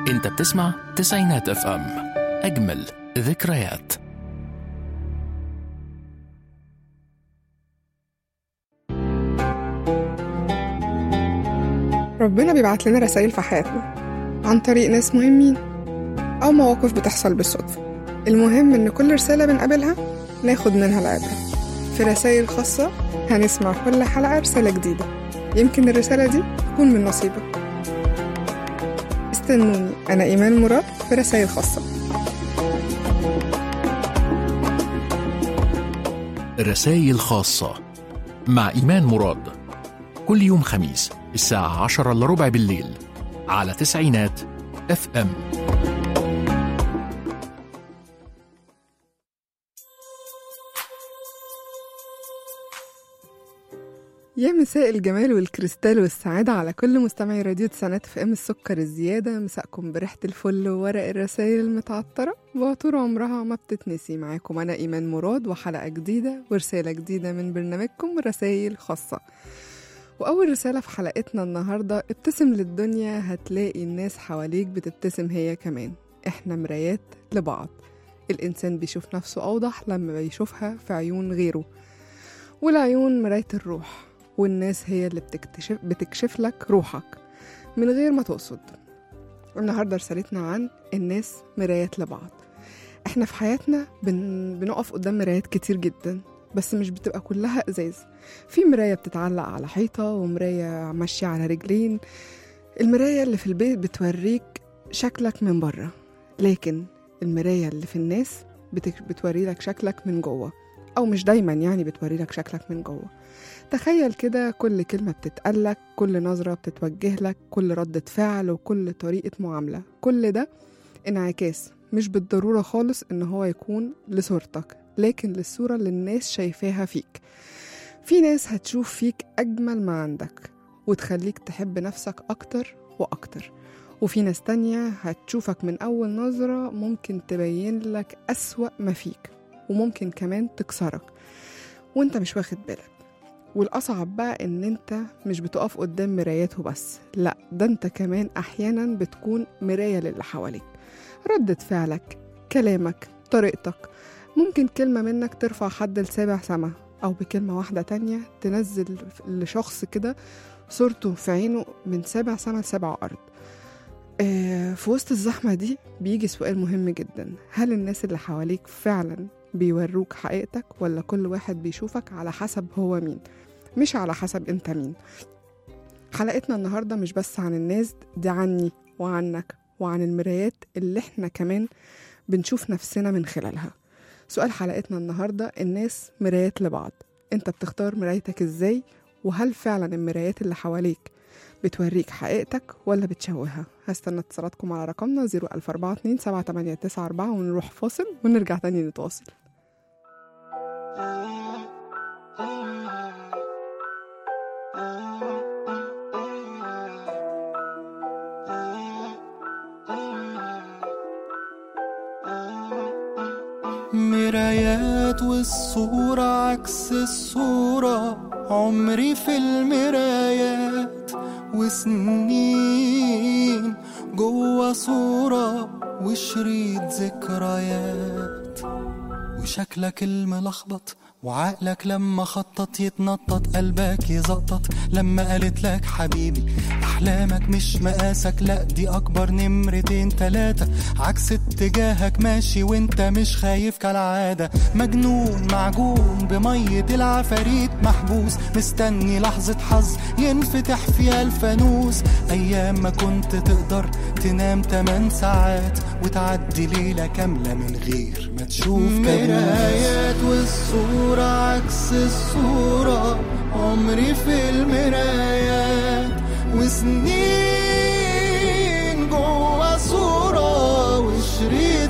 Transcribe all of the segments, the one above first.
انت بتسمع تسعينات اف ام اجمل ذكريات ربنا بيبعت لنا رسائل في حياتنا عن طريق ناس مهمين أو مواقف بتحصل بالصدفة المهم إن كل رسالة بنقابلها ناخد منها العبرة في رسائل خاصة هنسمع كل حلقة رسالة جديدة يمكن الرسالة دي تكون من نصيبك استنوني أنا إيمان مراد في رسائل خاصة رسائل خاصة مع إيمان مراد كل يوم خميس الساعة عشرة إلا ربع بالليل على تسعينات اف ام يا مساء الجمال والكريستال والسعادة على كل مستمعي راديو تسعينات في ام السكر الزيادة مساءكم بريحة الفل وورق الرسائل المتعطرة وطول عمرها ما بتتنسي معاكم أنا إيمان مراد وحلقة جديدة ورسالة جديدة من برنامجكم رسائل خاصة وأول رسالة في حلقتنا النهاردة ابتسم للدنيا هتلاقي الناس حواليك بتبتسم هي كمان احنا مرايات لبعض الإنسان بيشوف نفسه أوضح لما بيشوفها في عيون غيره والعيون مراية الروح والناس هي اللي بتكتشف, بتكشف لك روحك من غير ما تقصد النهاردة رسالتنا عن الناس مرايات لبعض احنا في حياتنا بن... بنقف قدام مرايات كتير جدا بس مش بتبقى كلها ازاز في مراية بتتعلق على حيطة ومراية ماشية على رجلين المراية اللي في البيت بتوريك شكلك من بره لكن المراية اللي في الناس بت... بتوري لك شكلك من جوه أو مش دايما يعني بتوري لك شكلك من جوه تخيل كده كل كلمة بتتقالك كل نظرة بتتوجه لك كل ردة فعل وكل طريقة معاملة كل ده انعكاس مش بالضرورة خالص إن هو يكون لصورتك لكن للصورة اللي الناس شايفاها فيك في ناس هتشوف فيك أجمل ما عندك وتخليك تحب نفسك أكتر وأكتر وفي ناس تانية هتشوفك من أول نظرة ممكن تبين لك أسوأ ما فيك وممكن كمان تكسرك وانت مش واخد بالك والأصعب بقى إن أنت مش بتقف قدام مرايات وبس لأ ده أنت كمان أحيانا بتكون مراية للي حواليك ردة فعلك كلامك طريقتك ممكن كلمة منك ترفع حد لسابع سما أو بكلمة واحدة تانية تنزل لشخص كده صورته في عينه من سابع سما لسابع أرض آه، في وسط الزحمة دي بيجي سؤال مهم جدا هل الناس اللي حواليك فعلا بيوروك حقيقتك ولا كل واحد بيشوفك على حسب هو مين مش على حسب انت مين حلقتنا النهاردة مش بس عن الناس دي عني وعنك وعن المرايات اللي احنا كمان بنشوف نفسنا من خلالها سؤال حلقتنا النهاردة الناس مرايات لبعض انت بتختار مرايتك ازاي وهل فعلا المرايات اللي حواليك بتوريك حقيقتك ولا بتشوهها هستنى اتصالاتكم على رقمنا 00427 7894 ونروح فاصل ونرجع تاني نتواصل مرايات والصورة عكس الصورة عمري في المرايات وسنين جوا صورة وشريط ذكريات وشكلك الملخبط وعقلك لما خطط يتنطط قلبك يزقطط لما قالت لك حبيبي احلامك مش مقاسك لا دي اكبر نمرتين تلاتة عكس اتجاهك ماشي وانت مش خايف كالعادة مجنون معجون بمية العفاريت محبوس مستني لحظة حظ ينفتح فيها الفانوس ايام ما كنت تقدر تنام 8 ساعات وتعدي ليلة كاملة من غير ما تشوف مرايات والصورة عكس الصورة عمري في المرايات وسنين جوا صورة وشريط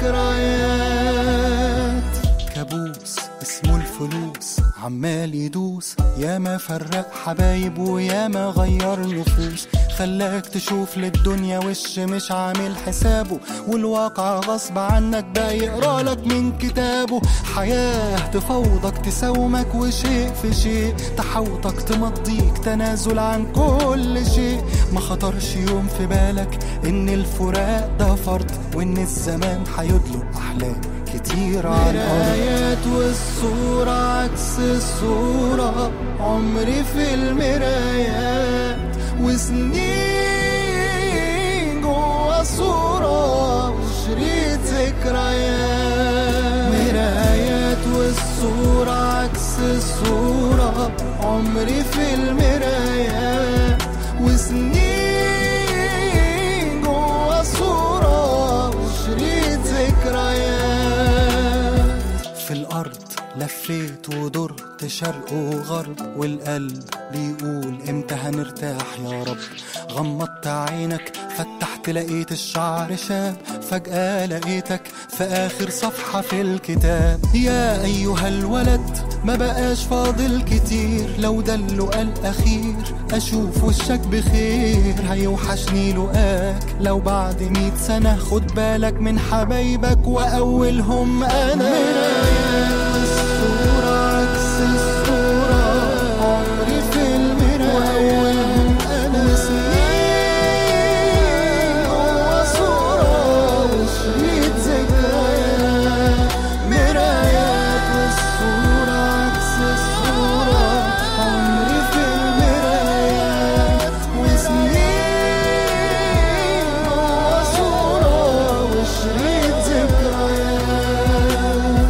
ذكريات كابوس اسمه الفلوس عمال يدوس ياما فرق حبايب وياما غير نفوس خلاك تشوف للدنيا وش مش عامل حسابه والواقع غصب عنك بقى يقرالك من كتابه حياة تفوضك تساومك وشيء في شيء تحوطك تمضيك تنازل عن كل شيء ما خطرش يوم في بالك ان الفراق ده فرض وان الزمان هيدلق احلام كتير على الآيات والصورة عكس الصورة عمري في المرايات وسنين جوا صورة وشريط ذكريات مرايات والصورة عكس الصورة عمري في المرايات وسنين جوا صورة وشريط ذكريات في الأرض لفيت ودرت شرق وغرب والقلب بيقول امتى هنرتاح يا رب غمضت عينك فتحت لقيت الشعر شاب فجأة لقيتك في آخر صفحة في الكتاب يا أيها الولد ما بقاش فاضل كتير لو ده اللقاء الأخير أشوف وشك بخير هيوحشني لقاك لو بعد مية سنة خد بالك من حبايبك وأولهم أنا الصورة عكس الصورة عمري في المراية وأولهم أنا وسنين جوا صورة وشريط ذكريات مرايات والصورة عكس الصورة عمري في المرايات وسنين جوا صورة وشريط ذكريات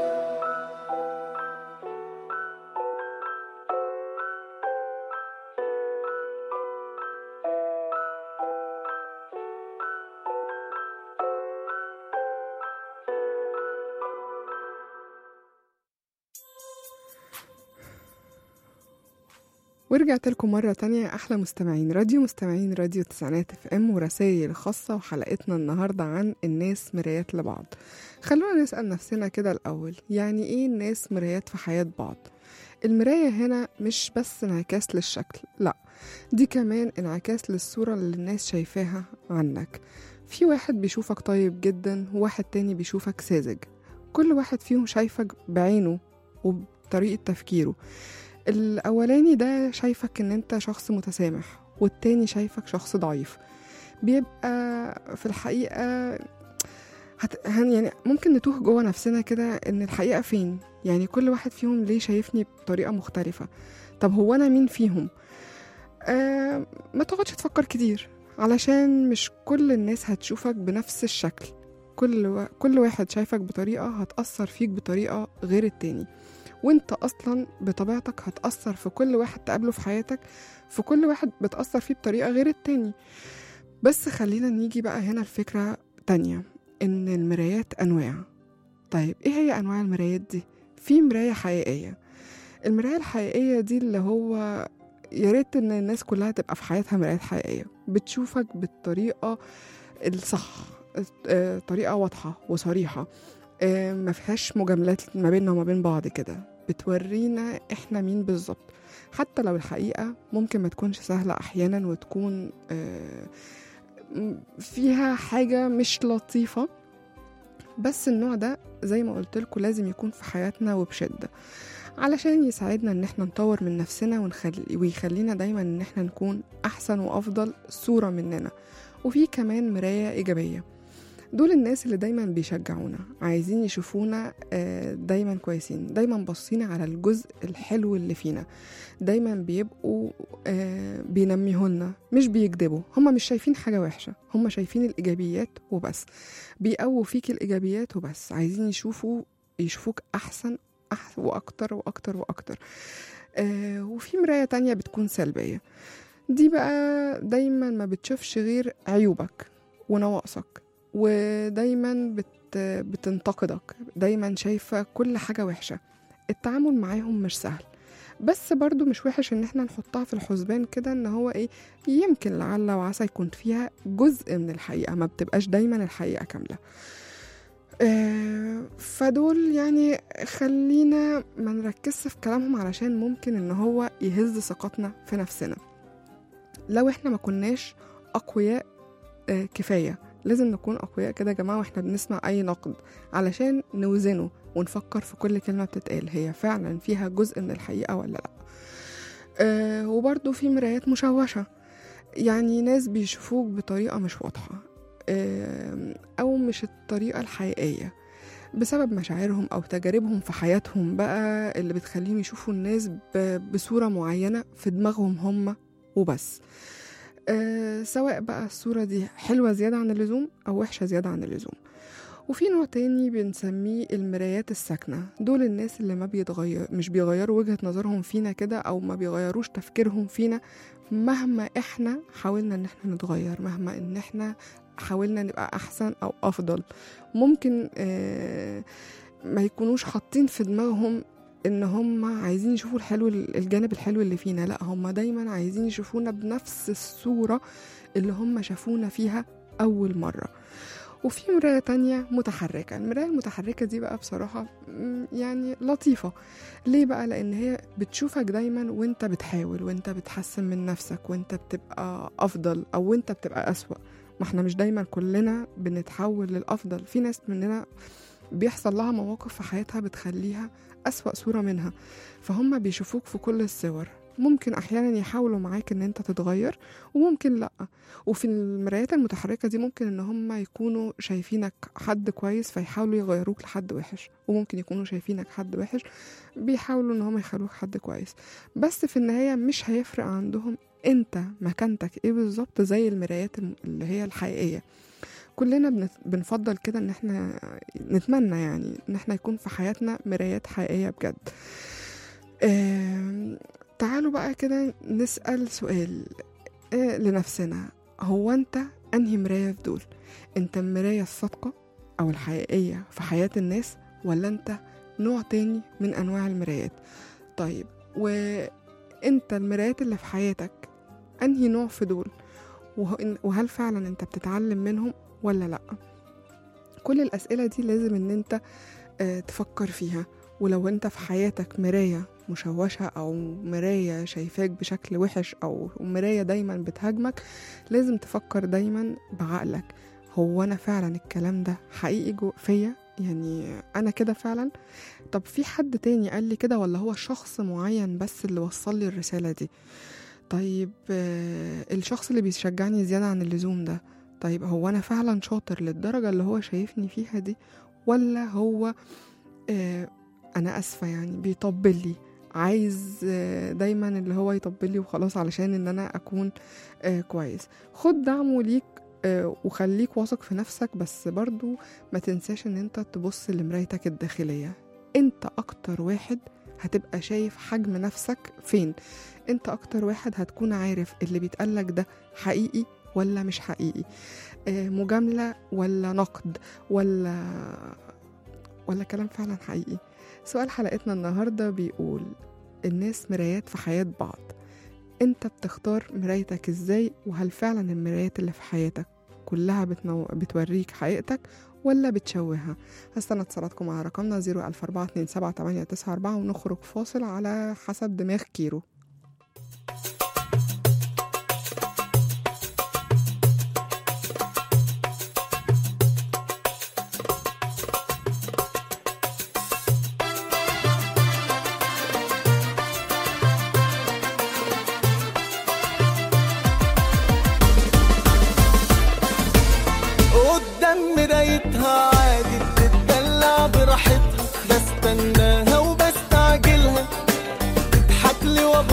ورجعت لكم مرة تانية يا أحلى مستمعين راديو مستمعين راديو تسعينات اف ام ورسائل خاصة وحلقتنا النهاردة عن الناس مرايات لبعض خلونا نسأل نفسنا كده الأول يعني إيه الناس مرايات في حياة بعض المراية هنا مش بس انعكاس للشكل لا دي كمان انعكاس للصورة اللي الناس شايفاها عنك في واحد بيشوفك طيب جدا وواحد تاني بيشوفك ساذج كل واحد فيهم شايفك بعينه وبطريقة تفكيره الأولاني ده شايفك إن أنت شخص متسامح والتاني شايفك شخص ضعيف بيبقى في الحقيقة هت... هن يعني ممكن نتوه جوه نفسنا كده إن الحقيقة فين يعني كل واحد فيهم ليه شايفني بطريقة مختلفة طب هو أنا مين فيهم آه ما تقعدش تفكر كتير علشان مش كل الناس هتشوفك بنفس الشكل كل و... كل واحد شايفك بطريقة هتأثر فيك بطريقة غير التاني وانت اصلا بطبيعتك هتأثر في كل واحد تقابله في حياتك في كل واحد بتأثر فيه بطريقة غير التاني بس خلينا نيجي بقى هنا الفكرة تانية ان المرايات انواع طيب ايه هي انواع المرايات دي في مراية حقيقية المراية الحقيقية دي اللي هو يا ريت ان الناس كلها تبقى في حياتها مرايات حقيقية بتشوفك بالطريقة الصح آه، طريقة واضحة وصريحة آه، ما فيهاش مجاملات ما بيننا وما بين بعض كده بتورينا احنا مين بالظبط حتى لو الحقيقة ممكن ما تكونش سهلة أحيانا وتكون آه، م- فيها حاجة مش لطيفة بس النوع ده زي ما قلت لكم لازم يكون في حياتنا وبشدة علشان يساعدنا ان احنا نطور من نفسنا ونخلي ويخلينا دايما ان احنا نكون احسن وافضل صورة مننا وفي كمان مراية ايجابية دول الناس اللي دايما بيشجعونا عايزين يشوفونا آه، دايما كويسين دايما باصين على الجزء الحلو اللي فينا دايما بيبقوا آه، بينميهولنا مش بيكذبوا هما مش شايفين حاجة وحشة هما شايفين الإيجابيات وبس بيقووا فيك الإيجابيات وبس عايزين يشوفوا يشوفوك أحسن أحسن وأكتر وأكتر وأكتر آه وفي مراية تانية بتكون سلبية دي بقى دايما ما بتشوفش غير عيوبك ونواقصك ودايما بت بتنتقدك دايما شايفة كل حاجة وحشة التعامل معاهم مش سهل بس برضو مش وحش ان احنا نحطها في الحسبان كده ان هو ايه يمكن لعل وعسى يكون فيها جزء من الحقيقة ما بتبقاش دايما الحقيقة كاملة آه، فدول يعني خلينا ما نركزش في كلامهم علشان ممكن ان هو يهز ثقتنا في نفسنا لو احنا ما كناش اقوياء آه، كفايه لازم نكون اقوياء كده يا جماعه واحنا بنسمع اي نقد علشان نوزنه ونفكر في كل كلمه بتتقال هي فعلا فيها جزء من الحقيقه ولا لا أه وبرضه في مرايات مشوشه يعني ناس بيشوفوك بطريقه مش واضحه آه، او مش الطريقه الحقيقيه بسبب مشاعرهم او تجاربهم في حياتهم بقى اللي بتخليهم يشوفوا الناس ب- بصوره معينه في دماغهم هم وبس أه سواء بقى الصورة دي حلوة زيادة عن اللزوم أو وحشة زيادة عن اللزوم وفي نوع تاني بنسميه المرايات الساكنة دول الناس اللي ما بيتغير مش بيغيروا وجهة نظرهم فينا كده أو ما بيغيروش تفكيرهم فينا مهما إحنا حاولنا إن إحنا نتغير مهما إن إحنا حاولنا نبقى أحسن أو أفضل ممكن آه ما يكونوش حاطين في دماغهم ان هم عايزين يشوفوا الحلو الجانب الحلو اللي فينا لا هم دايما عايزين يشوفونا بنفس الصورة اللي هم شافونا فيها أول مرة وفي مراية تانية متحركة المراية المتحركة دي بقى بصراحة م، يعني لطيفة ليه بقى لأن هي بتشوفك دايما وانت بتحاول وانت بتحسن من نفسك وانت بتبقى أفضل أو وانت بتبقى أسوأ ما احنا مش دايما كلنا بنتحول للأفضل في ناس مننا بيحصل لها مواقف في حياتها بتخليها أسوأ صورة منها فهم بيشوفوك في كل الصور ممكن أحيانا يحاولوا معاك إن أنت تتغير وممكن لأ وفي المرايات المتحركة دي ممكن إن هم يكونوا شايفينك حد كويس فيحاولوا يغيروك لحد وحش وممكن يكونوا شايفينك حد وحش بيحاولوا إن هم يخلوك حد كويس بس في النهاية مش هيفرق عندهم أنت مكانتك إيه بالظبط زي المرايات الم- اللي هي الحقيقية كلنا بنت- بنفضل كده ان احنا نتمنى يعني ان احنا يكون في حياتنا مرايات حقيقية بجد آم، تعالوا بقى كده نسأل سؤال آه، لنفسنا هو انت انهي مراية في دول انت المراية الصادقة او الحقيقية في حياة الناس ولا انت نوع تاني من انواع المرايات طيب وانت المرايات اللي في حياتك انهي نوع في دول وه- وهل فعلا انت بتتعلم منهم ولا لا كل الأسئلة دي لازم إن أنت آه، تفكر فيها ولو أنت في حياتك مراية مشوشة أو مراية شايفاك بشكل وحش أو مراية دايما بتهاجمك لازم تفكر دايما بعقلك هو أنا فعلا الكلام ده حقيقي جو فيا يعني أنا كده فعلا طب في حد تاني قال لي كده ولا هو شخص معين بس اللي وصل لي الرسالة دي طيب آه، الشخص اللي بيشجعني زيادة عن اللزوم ده طيب هو أنا فعلا شاطر للدرجة اللي هو شايفني فيها دي ولا هو آه أنا أسفة يعني بيطبل لي عايز آه دايما اللي هو يطبل لي وخلاص علشان إن أنا أكون آه كويس خد دعمه ليك آه وخليك واثق في نفسك بس برضو ما تنساش إن أنت تبص لمرايتك الداخلية أنت أكتر واحد هتبقى شايف حجم نفسك فين انت اكتر واحد هتكون عارف اللي بيتقالك ده حقيقي ولا مش حقيقي آه، مجاملة ولا نقد ولا ولا كلام فعلا حقيقي سؤال حلقتنا النهاردة بيقول الناس مرايات في حياة بعض انت بتختار مرايتك ازاي وهل فعلا المرايات اللي في حياتك كلها بتنو... بتوريك حقيقتك ولا بتشوهها هستنى اتصالاتكم على رقمنا 014278994 ونخرج فاصل على حسب دماغ كيرو قدام مرايتها عادي بتدلع براحتها بستناها وبستعجلها تضحك لي وابص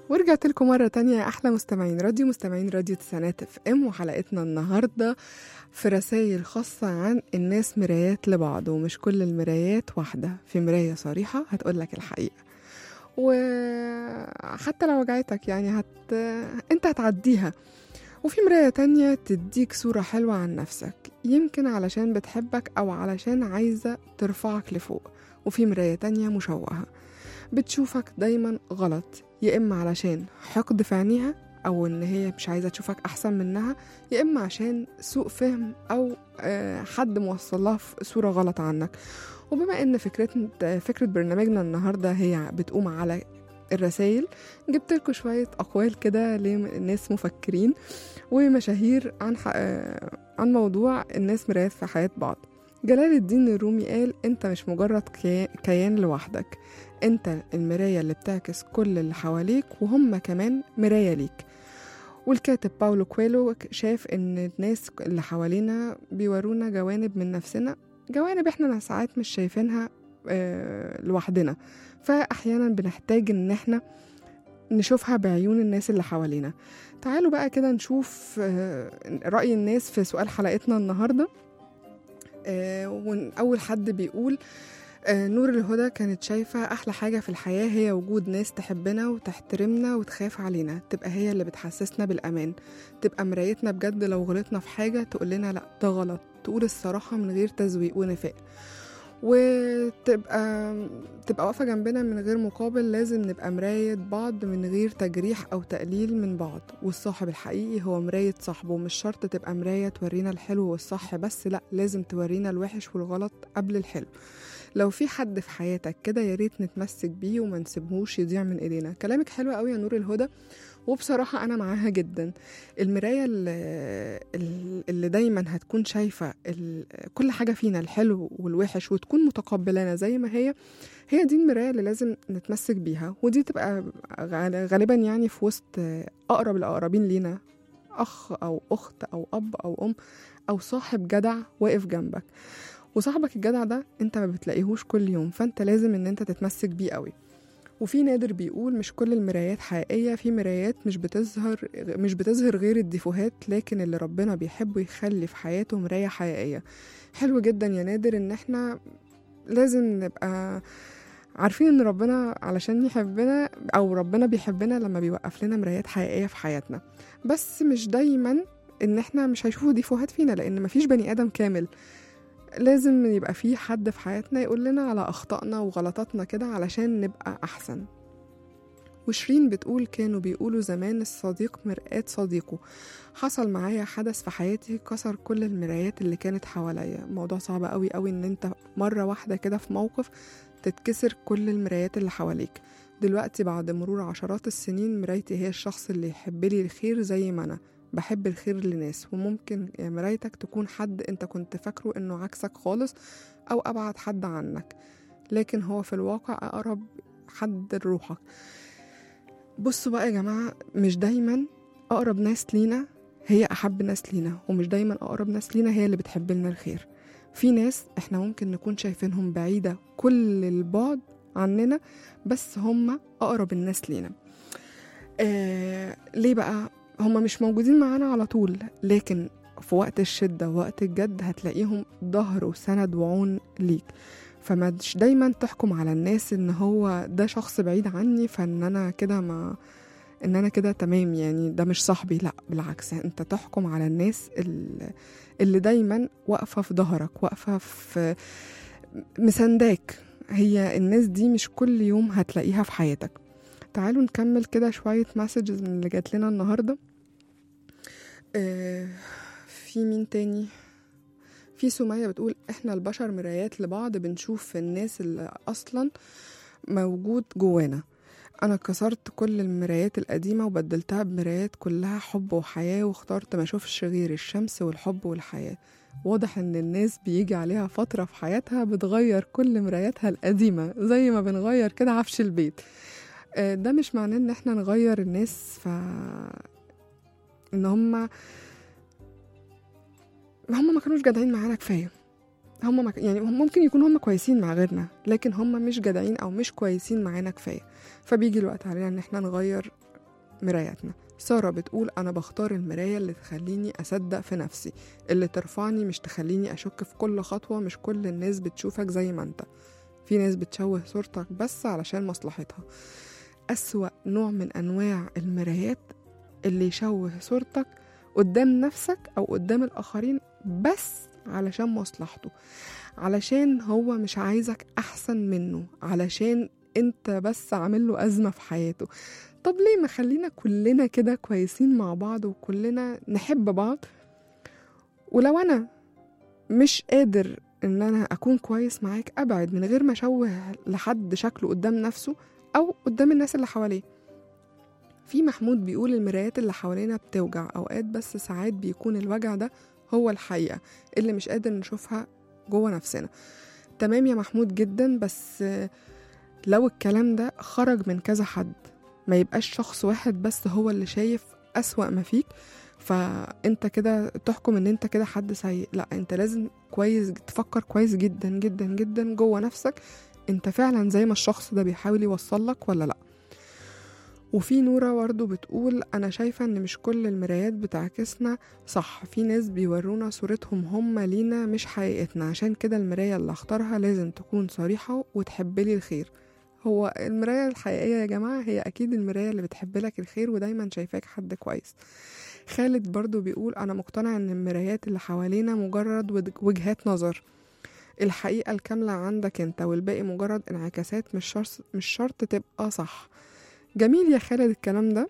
ورجعت لكم مرة تانية يا أحلى مستمعين راديو مستمعين راديو تسعينات اف ام وحلقتنا النهاردة في رسائل خاصة عن الناس مرايات لبعض ومش كل المرايات واحدة في مراية صريحة هتقولك الحقيقة وحتى لو وجعتك يعني هت... انت هتعديها وفي مراية تانية تديك صورة حلوة عن نفسك يمكن علشان بتحبك أو علشان عايزة ترفعك لفوق وفي مراية تانية مشوهة بتشوفك دايما غلط يا إما علشان حقد في عينيها أو إن هي مش عايزة تشوفك أحسن منها يا إما عشان سوء فهم أو آه، حد موصلها في صورة غلط عنك وبما إن فكرة فكرة برنامجنا النهاردة هي بتقوم على الرسائل جبت لكم شوية أقوال كده لناس مفكرين ومشاهير عن ح... آه، عن موضوع الناس مرايات في حياة بعض جلال الدين الرومي قال انت مش مجرد كيا- كيان لوحدك انت المراية اللي بتعكس كل اللي حواليك وهم كمان مراية ليك والكاتب باولو كويلو شاف ان الناس اللي حوالينا بيورونا جوانب من نفسنا جوانب احنا ساعات مش شايفينها آه، لوحدنا فاحيانا بنحتاج ان احنا نشوفها بعيون الناس اللي حوالينا تعالوا بقى كده نشوف آه، رأي الناس في سؤال حلقتنا النهاردة آه، وأول حد بيقول آه، نور الهدى كانت شايفة أحلى حاجة في الحياة هي وجود ناس تحبنا وتحترمنا وتخاف علينا تبقى هي اللي بتحسسنا بالأمان تبقى مرايتنا بجد لو غلطنا في حاجة تقول لنا لأ ده غلط تقول الصراحة من غير تزويق ونفاق وتبقى تبقى واقفة جنبنا من غير مقابل لازم نبقى مراية بعض من غير تجريح أو تقليل من بعض والصاحب الحقيقي هو مراية صاحبه مش شرط تبقى مراية تورينا الحلو والصح بس لأ لازم تورينا الوحش والغلط قبل الحلو لو في حد في حياتك كده يا ريت نتمسك بيه وما نسيبهوش يضيع من ايدينا كلامك حلو قوي يا نور الهدى وبصراحة أنا معاها جدا المراية اللي, اللي دايما هتكون شايفة ال- كل حاجة فينا الحلو والوحش وتكون متقبلانا زي ما هي هي دي المراية اللي لازم نتمسك بيها ودي تبقى غال- غالبا يعني في وسط أقرب الأقربين لينا أخ أو أخت أو أب أو أم أو صاحب جدع واقف جنبك وصاحبك الجدع ده انت ما بتلاقيهوش كل يوم فانت لازم ان انت تتمسك بيه قوي وفي نادر بيقول مش كل المرايات حقيقية في مرايات مش بتظهر مش بتظهر غير الديفوهات لكن اللي ربنا بيحبه يخلي في حياته مراية حقيقية حلو جدا يا نادر ان احنا لازم نبقى عارفين ان ربنا علشان يحبنا او ربنا بيحبنا لما بيوقف لنا مرايات حقيقية في حياتنا بس مش دايما ان احنا مش هيشوفوا ديفوهات فينا لان مفيش بني ادم كامل لازم يبقى في حد في حياتنا يقول لنا على أخطائنا وغلطاتنا كده علشان نبقى أحسن وشيرين بتقول كانوا بيقولوا زمان الصديق مرآة صديقه حصل معايا حدث في حياتي كسر كل المرايات اللي كانت حواليا موضوع صعب قوي قوي ان انت مرة واحدة كده في موقف تتكسر كل المرايات اللي حواليك دلوقتي بعد مرور عشرات السنين مرايتي هي الشخص اللي يحب لي الخير زي ما انا بحب الخير لناس وممكن يا مرايتك تكون حد انت كنت فاكره انه عكسك خالص او ابعد حد عنك لكن هو في الواقع اقرب حد لروحك بصوا بقى يا جماعة مش دايما اقرب ناس لينا هي احب ناس لينا ومش دايما اقرب ناس لينا هي اللي بتحب لنا الخير في ناس احنا ممكن نكون شايفينهم بعيدة كل البعد عننا بس هم اقرب الناس لينا آه ليه بقى هما مش موجودين معانا على طول لكن في وقت الشدة ووقت الجد هتلاقيهم ظهر وسند وعون ليك فمش دايما تحكم على الناس ان هو ده شخص بعيد عني فان انا كده ما ان انا كده تمام يعني ده مش صاحبي لا بالعكس انت تحكم على الناس ال- اللي دايما واقفة في ظهرك واقفة في مسانداك هي الناس دي مش كل يوم هتلاقيها في حياتك تعالوا نكمل كده شوية مسجز من اللي جات لنا النهاردة آه، في مين تاني في سمية بتقول احنا البشر مرايات لبعض بنشوف في الناس اللي اصلا موجود جوانا انا كسرت كل المرايات القديمة وبدلتها بمرايات كلها حب وحياة واخترت ما اشوفش غير الشمس والحب والحياة واضح ان الناس بيجي عليها فترة في حياتها بتغير كل مراياتها القديمة زي ما بنغير كده عفش البيت آه، ده مش معناه ان احنا نغير الناس ف ان هم هم ما كانوش جدعين معانا كفايه هم ما ك... يعني هم ممكن يكونوا هم كويسين مع غيرنا لكن هم مش جدعين او مش كويسين معانا كفايه فبيجي الوقت علينا ان احنا نغير مراياتنا سارة بتقول أنا بختار المراية اللي تخليني أصدق في نفسي اللي ترفعني مش تخليني أشك في كل خطوة مش كل الناس بتشوفك زي ما أنت في ناس بتشوه صورتك بس علشان مصلحتها أسوأ نوع من أنواع المرايات اللي يشوه صورتك قدام نفسك أو قدام الآخرين بس علشان مصلحته علشان هو مش عايزك أحسن منه علشان انت بس عامل له أزمة في حياته طب ليه ما خلينا كلنا كده كويسين مع بعض وكلنا نحب بعض ولو أنا مش قادر ان انا اكون كويس معاك ابعد من غير ما اشوه لحد شكله قدام نفسه او قدام الناس اللي حواليه في محمود بيقول المرايات اللي حوالينا بتوجع اوقات بس ساعات بيكون الوجع ده هو الحقيقة اللي مش قادر نشوفها جوه نفسنا تمام يا محمود جدا بس آه، لو الكلام ده خرج من كذا حد ما يبقاش شخص واحد بس هو اللي شايف أسوأ ما فيك فانت كده تحكم ان انت كده حد سيء لا انت لازم كويس تفكر كويس جدا جدا جدا جوه نفسك انت فعلا زي ما الشخص ده بيحاول يوصل لك ولا لا وفي نورة برضه بتقول أنا شايفة إن مش كل المرايات بتعكسنا صح في ناس بيورونا صورتهم هم لينا مش حقيقتنا عشان كده المراية اللي اختارها لازم تكون صريحة وتحبلي الخير هو المراية الحقيقية يا جماعة هي أكيد المراية اللي بتحب لك الخير ودايما شايفاك حد كويس خالد برضو بيقول أنا مقتنع إن المرايات اللي حوالينا مجرد ود- وجهات نظر الحقيقة الكاملة عندك انت والباقي مجرد انعكاسات مش شرط مش شرط تبقى صح جميل يا خالد الكلام ده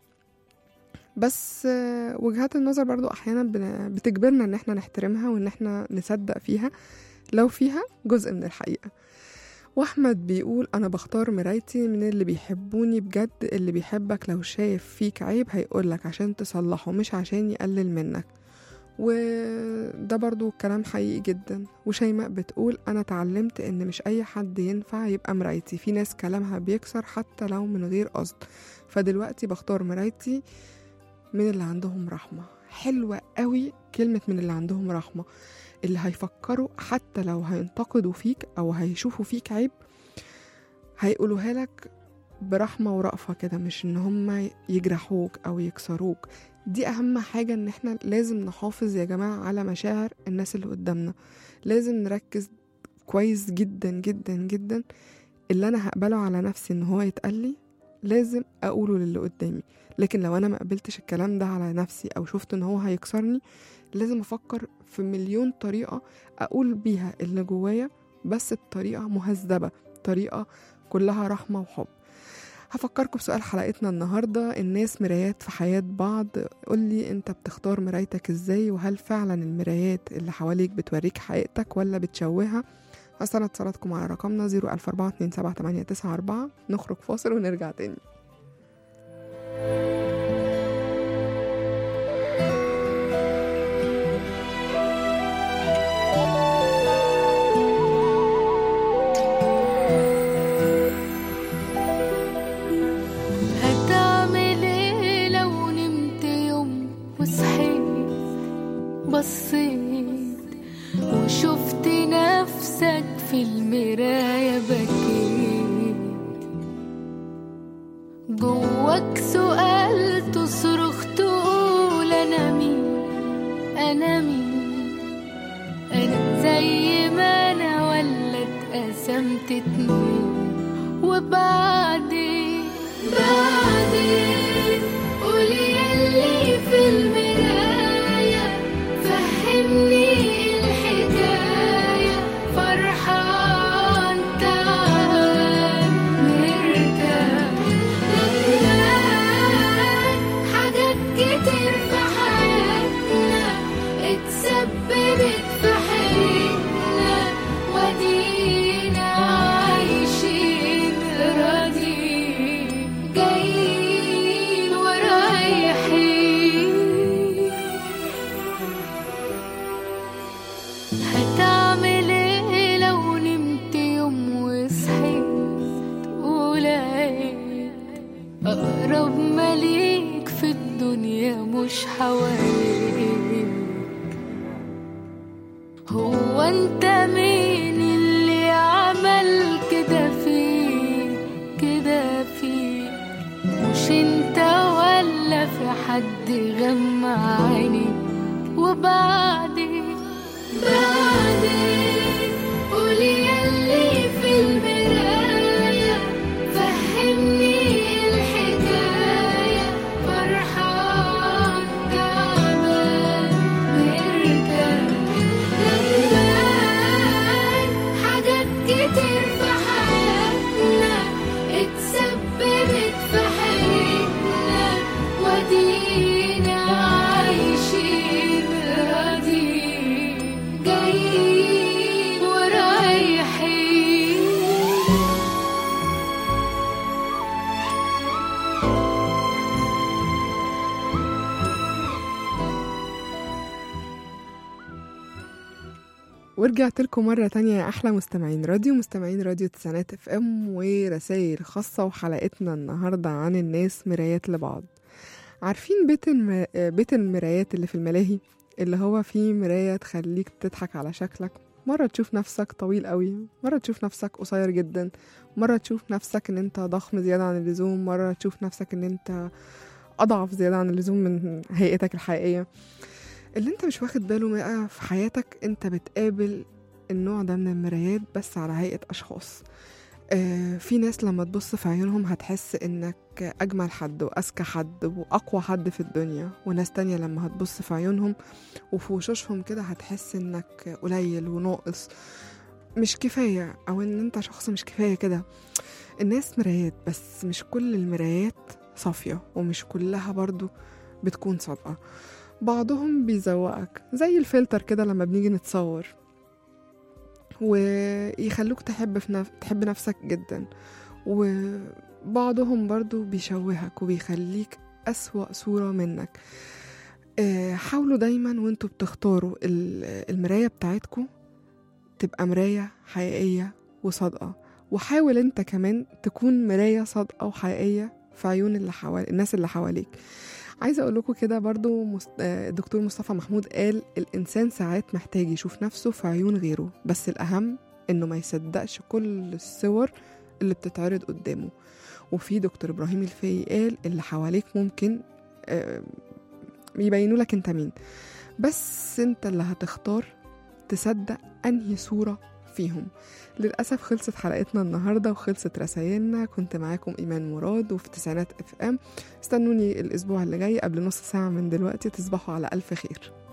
بس آه، وجهات النظر برضو احيانا بن- بتجبرنا ان احنا نحترمها وان احنا نصدق فيها لو فيها جزء من الحقيقة واحمد بيقول انا بختار مرايتي من اللي بيحبوني بجد اللي بيحبك لو شايف فيك عيب هيقولك عشان تصلحه مش عشان يقلل منك وده برضو كلام حقيقي جدا وشيماء بتقول أنا اتعلمت إن مش أي حد ينفع يبقى مرايتي في ناس كلامها بيكسر حتى لو من غير قصد فدلوقتي بختار مرايتي من اللي عندهم رحمة حلوة قوي كلمة من اللي عندهم رحمة اللي هيفكروا حتى لو هينتقدوا فيك أو هيشوفوا فيك عيب هيقولوها لك برحمة ورأفة كده مش إن هم يجرحوك أو يكسروك دي أهم حاجة إن إحنا لازم نحافظ يا جماعة على مشاعر الناس اللي قدامنا لازم نركز كويس جدا جدا جدا اللي أنا هقبله على نفسي إن هو يتقالي لازم أقوله للي قدامي لكن لو أنا ما قبلتش الكلام ده على نفسي أو شفت إن هو هيكسرني لازم أفكر في مليون طريقة أقول بيها اللي جوايا بس بطريقة مهذبة طريقة كلها رحمة وحب هفكركم بسؤال حلقتنا النهاردة الناس مرايات في حياة بعض قولي انت بتختار مرايتك ازاي وهل فعلا المرايات اللي حواليك بتوريك حقيقتك ولا بتشوهها هستنى اتصالاتكم على رقمنا 014278994 نخرج فاصل ونرجع تاني هتعمل ايه لو نمت يوم وصحيت بصيت وشفت نفسك في المراية بكيت جواك سؤال تصرخ تقول انا مين انا مين انا زي ما انا ولا اتقسمت اتنين وبعدين بعدين قولي يلي في المراية فهمني الحكاية فرحان تعال مرتاح ندمان حاجات كتير في حياتنا اتسببت في حياتنا ودينا عايشين راضيين جايين ورايحين هتعمل ايه لو نمت يوم وصحيت ولقيت اقرب مليك في الدنيا مش حواليك هو انت مين اللي عمل كده فيك كده فيك مش انت ولا حد غمى عيني وبعدين بعدين قولي يلي في المراية فهمني الحكاية فرحان تعبان مرتاح ندمان حاجات كتير في حياتنا اتسببت في حياتنا ودينا عايشين راضيين جايين ورايحين ورجعت لكم مرة تانية يا أحلى مستمعين راديو مستمعين راديو تسعينات اف ام ورسائل خاصة وحلقتنا النهاردة عن الناس مرايات لبعض عارفين بيت الم... بيت المرايات اللي في الملاهي اللي هو فيه مراية تخليك تضحك على شكلك مرة تشوف نفسك طويل قوي مرة تشوف نفسك قصير جدا مرة تشوف نفسك ان انت ضخم زيادة عن اللزوم مرة تشوف نفسك ان انت أضعف زيادة عن اللزوم من هيئتك الحقيقية اللي انت مش واخد باله بقى في حياتك انت بتقابل النوع ده من المرايات بس على هيئة أشخاص آه في ناس لما تبص في عيونهم هتحس انك أجمل حد وأذكى حد وأقوى حد في الدنيا وناس تانية لما هتبص في عيونهم وفي وشوشهم كده هتحس انك قليل وناقص مش كفاية أو إن أنت شخص مش كفاية كده الناس مرايات بس مش كل المرايات صافية ومش كلها برضو بتكون صادقة بعضهم بيزوقك زي الفلتر كده لما بنيجي نتصور ويخلوك تحب في نف... تحب نفسك جدا وبعضهم برضو بيشوهك وبيخليك أسوأ صورة منك آه، حاولوا دايما وانتوا بتختاروا ال- المراية بتاعتكم تبقى مراية حقيقية وصادقة وحاول انت كمان تكون مراية صادقة وحقيقية في عيون اللي حوالي الناس اللي حواليك عايزة أقول لكم كده برضو مست... آه، الدكتور مصطفى محمود قال الإنسان ساعات محتاج يشوف نفسه في عيون غيره بس الأهم إنه ما يصدقش كل الصور اللي بتتعرض قدامه وفي دكتور إبراهيم الفقي قال اللي حواليك ممكن آه، يبينوا لك انت مين بس انت اللي هتختار تصدق انهي صورة فيهم للأسف خلصت حلقتنا النهاردة وخلصت رسايلنا كنت معاكم إيمان مراد وفي تسعينات اف ام استنوني الأسبوع اللي جاي قبل نص ساعة من دلوقتي تصبحوا على ألف خير